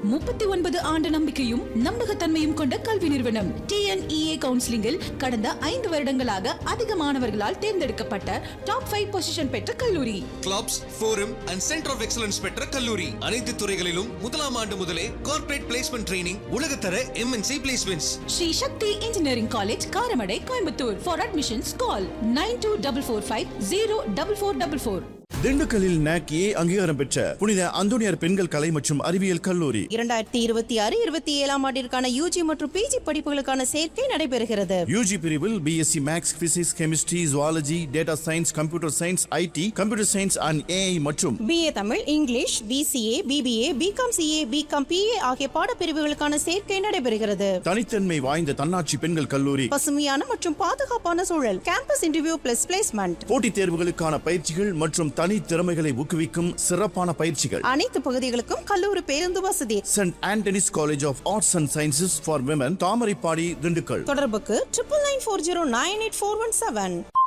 முப்பத்தி ஒன்பது ஆண்டு நம்பிக்கையும் நம்பகத்தன்மையும் கொண்ட கல்வி நிறுவனம் டிஎன்இஏ கவுன்சிலிங்கில் கடந்த ஐந்து வருடங்களாக அதிக மாணவர்களால் தேர்ந்தெடுக்கப்பட்ட டாப் ஃபைவ் பொசிஷன் பெற்ற கல்லூரி clubs forum and centre of excellence பெற்ற கல்லூரி அனைத்து துறைகளிலும் முதலாம் ஆண்டு முதலே கார்ப்பரேட் பிளேஸ்மெண்ட் ட்ரைனிங் உலகத்தர MNC placements Sri Sakthi engineering college Karamadai Coimbatore for admissions call nine two double four five zero double four double four திண்டுக்கல்லில் நாக் ஏ அங்கீகாரம் பெற்ற புனித அந்தோனியார் பெண்கள் கலை மற்றும் அறிவியல் கல்லூரி இரண்டாயிரத்தி இருபத்தி ஆறு இருபத்தி ஏழாம் ஆண்டிற்கான யூஜி மற்றும் பிஜி படிப்புகளுக்கான சேர்க்கை நடைபெறுகிறது யூஜி பிரிவில் BSc maths physics chemistry zoology data science computer science IT computer science and AI மற்றும் BA Tamil English BCA BBA BCom CA BCom BA ஆகிய பாடப்பிரிவுகளுக்கான சேர்க்கை நடைபெறுகிறது தனித்தன்மை வாய்ந்த தன்னாட்சி பெண்கள் கல்லூரி பசுமையான மற்றும் பாதுகாப்பான சூழல் கேம்பஸ் இன்டர்வியூ பிளஸ் பிளேஸ்மெண்ட் போட்டித் தேர்வுகளுக்கான பயிற்சிகள் மற்றும் தனி திறமைகளை ஊக்குவிக்கும் சிறப்பான பயிற்சிகள் அனைத்து பகுதிகளுக்கும் கல்லூரி பேருந்து வசதி saint Antony's college of arts and sciences for women Thamaraipadi Dindigul தொடர்புக்கு triple nine four zero nine eight four one seven